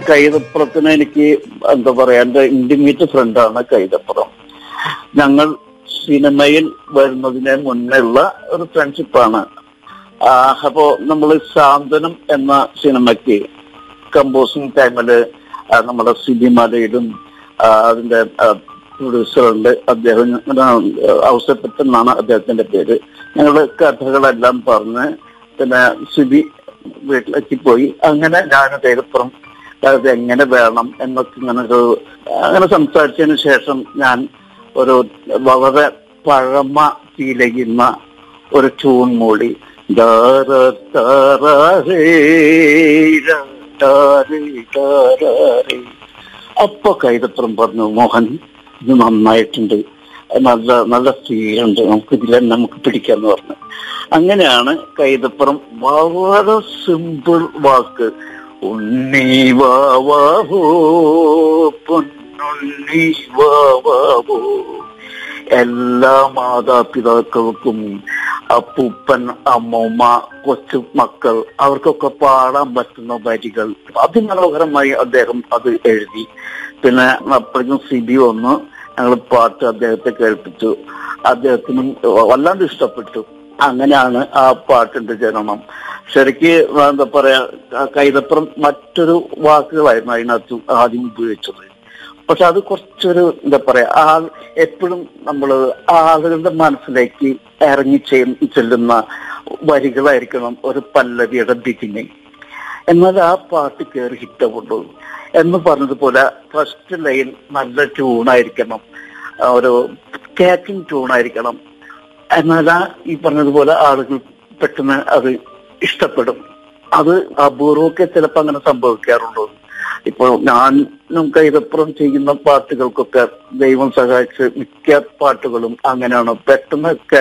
കൈതപ്പുറത്തിന് എനിക്ക് എന്താ പറയാ എന്റെ ഇന്റിമേറ്റ് ഫ്രണ്ടാണ് കൈതപ്പുറം ഞങ്ങൾ സിനിമയിൽ വരുന്നതിന് മുന്നേ ഉള്ള ഒരു ഫ്രണ്ട്ഷിപ്പാണ് അപ്പോ നമ്മൾ സാന്ത്വനം എന്ന സിനിമയ്ക്ക് കമ്പോസിങ് ടൈമില് ആ, നമ്മുടെ സിനിമലയിലും അതിന്റെ പ്രൊഡ്യൂസറുണ്ട് അദ്ദേഹം ഔസപ്പത്ത് എന്നാണ് അദ്ദേഹത്തിന്റെ പേര് ഞങ്ങൾ കഥകളെല്ലാം പറഞ്ഞ് പിന്നെ സിബി വീട്ടിലേക്ക് പോയി അങ്ങനെ ഞാൻ കൈതപ്പുറം അത് എങ്ങനെ വേണം എന്നൊക്കെ ഇങ്ങനെ ഒരു അങ്ങനെ സംസാരിച്ചതിന് ശേഷം ഞാൻ ഒരു വളരെ പഴമ ഫീൽ ചെയ്യുന്ന ഒരു ട്യൂൺ മൂടി ദാര താരേ രാ താരേ താരേ. അപ്പൊ കൈതപ്പുറം പറഞ്ഞു മോഹൻ ഇത് നന്നായിട്ടുണ്ട് നല്ല നല്ല ഫീലുണ്ട് നമുക്ക് ഇതിലെ നമുക്ക് പിടിക്കാന്ന് പറഞ്ഞു അങ്ങനെയാണ് കൈതപ്പുറം വളരെ സിമ്പിൾ വാക്ക് ഉണ്ണി വാവോ പൊന്നുണ്ണി വാവോ എല്ലാ മാതാപിതാക്കൾക്കും അപ്പൂപ്പൻ അമ്മൂമ്മ കൊച്ചു മക്കൾ അവർക്കൊക്കെ പാടാൻ പറ്റുന്ന വരികൾ അതിമനോഹരമായി അദ്ദേഹം അത് എഴുതി പിന്നെ അപ്പോഴേക്കും സിബി വന്ന് ഞങ്ങൾ പാട്ട് അദ്ദേഹത്തെ കേൾപ്പിച്ചു അദ്ദേഹത്തിനും വല്ലാണ്ട് ഇഷ്ടപ്പെട്ടു അങ്ങനെയാണ് ആ പാട്ടിന്റെ ജനനം ശരിക്ക് എന്താ പറയാ കൈതപ്പുറം മറ്റൊരു വാക്കുകളായിരുന്നു അതിനകത്ത് ആദ്യം ഉപയോഗിച്ചത് പക്ഷെ അത് കുറച്ചൊരു എന്താ പറയാ ആൾ എപ്പോഴും നമ്മൾ ആളുകളുടെ മനസ്സിലേക്ക് ഇറങ്ങി ചെയ്യ- ചെല്ലുന്ന വരികളായിരിക്കണം ഒരു പല്ലവിയുടെ ബിഗിനിങ് എന്നാൽ ആ പാട്ട് കയറി ഹിറ്റാവുള്ളൂ എന്ന് പറഞ്ഞതുപോലെ ഫസ്റ്റ് ലൈൻ നല്ല ട്യൂണായിരിക്കണം ആ, ഒരു കാച്ചിങ് ട്യൂണായിരിക്കണം എന്നാൽ ആ ഈ പറഞ്ഞതുപോലെ ആളുകൾ പെട്ടെന്ന് അത് ഇഷ്ടപ്പെടും അത് അപൂർവമൊക്കെ ചിലപ്പോൾ അങ്ങനെ സംഭവിക്കാറുള്ളൂ ഇപ്പോൾ ഞാനും കൈതപ്പുറം ചെയ്യുന്ന പാട്ടുകൾക്കൊക്കെ ദൈവം സഹായിച്ച് മിക്ക പാട്ടുകളും അങ്ങനെയാണ് പെട്ടെന്ന്